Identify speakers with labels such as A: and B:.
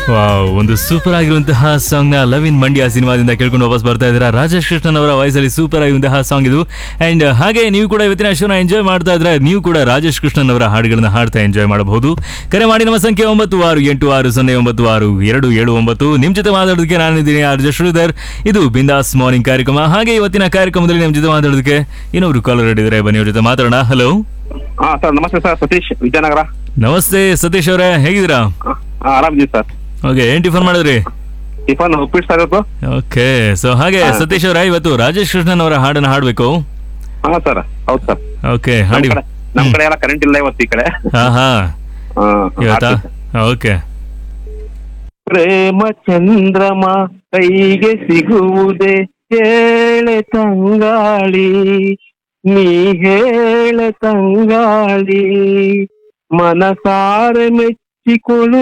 A: Wow ಒಂದು super ಆಗಿರುವಂತಹ song ನ ಲವ್ ಇನ್ ಮಂಡ್ಯ ಸಿನಿಮಾದಿಂದ ಕೇಳ್ಕೊಂಡು ವಾಪಸ್ ಬರ್ತಾ ಇದ್ದೀರಾ ರಾಜೇಶ್ ಕೃಷ್ಣನ್ ಅವರ ವಾಯ್ಸಲ್ಲಿ ಸೂಪರ್ ಆಗಿರುವಂತಹ ಸಾಂಗ್ ಇದು ಅಂಡ್ ಹಾಗೆ ನೀವು ಕೂಡ ಇವತ್ತಿನ ಶೋನ ಎಂಜಾಯ್ ಮಾಡ್ತಾ ಇದ್ರೆ ನೀವು ಕೂಡ ರಾಜೇಶ್ ಕೃಷ್ಣನ್ ಅವರ ಹಾಡುಗಳನ್ನ ಹಾಡ್ತಾ ಎಂಜಾಯ್ ಮಾಡಬಹುದು ಕರೆ ಮಾಡಿ ನಮ್ಮ ಸಂಖ್ಯೆ ಒಂಬತ್ತು ಆರು ಎಂಟು ಆರು ಸೊನ್ನೆ ಒಂಬತ್ತು ಆರು ಎರಡು ಏಳು ಒಂಬತ್ತು ನಿಮ್ ಜೊತೆ ಮಾತಾಡೋದಕ್ಕೆ ನಾನಿದ್ದೀನಿ ಆರ್ಜ ಶ್ರೀಧರ್ ಇದು ಬಿಂದಾಸ್ ಮಾರ್ನಿಂಗ್ ಕಾರ್ಯಕ್ರಮ ಹಾಗೆ ಇವತ್ತಿನ ಕಾರ್ಯಕ್ರಮದಲ್ಲಿ ನಿಮ್ ಜೊತೆ ಮಾತಾಡೋದಕ್ಕೆ ಇನ್ನೊಬ್ರು ಕಾಲರ್ ಹಿಡಿದ್ರೆ ಬನ್ನಿ ಅವ್ರ ಜೊತೆ ಮಾತಾಡೋಣ ಹಲೋ
B: ಹಾ ಸರ್ ನಮಸ್ತೆ ಸರ್ ಸತೀಶ್ ವಿದ್ಯಾನಗರ
A: ನಮಸ್ತೆ ಸತೀಶ್ ಅವರೇ ಹೇಗಿದ್ದೀರಾ
B: ಹಾ ಆರಾಮಿದ್ದೀವಿ ಸರ್
A: ಓಕೆ ಏನ್ ಟಿಫನ್ ಮಾಡಿದ್ರಿ
B: ಟಿಫನ್ ಉಪ್ಪಿಟ್ಟು ಸರ್ ಇವತ್ತು
A: ಓಕೆ ಸೊ ಹಾಗೆ
B: ಹಾ.
A: ಸತೀಶ್ ಅವರ ಇವತ್ತು ರಾಜೇಶ್ ಕೃಷ್ಣನ್ ಅವರ ಹಾಡನ್ನ ಹಾಡ್ಬೇಕು
B: ಹಾ ಸರ್ ಹೌದು ಸರ್
A: ಓಕೆ
B: ನಮ್
A: ಹಾಡಿ
B: ಕಡೆ ನಮ್ ಕಡೆ ಎಲ್ಲ ಕರೆಂಟ್ ಇಲ್ಲ ಇವತ್ತು ಈ ಕಡೆ
A: ಹಾ ಹಾ
B: ಹಾ,
A: ಇವತ್ತಾ
B: ಹಾಡ್ತೀನಿ ಸರ್.
A: ಓಕೆ
B: ಪ್ರೇಮ ಚಂದ್ರಮ ಕೈಗೆ ಸಿಗುವುದೇ ಹೇಳೆ ತಂಗಾಳಿ ನೀ ಹೇಳೆ ತಂಗಾಳಿ ಮನಸಾರೆ ಮೆಚ್ಚಿಕೊಳ್ಳು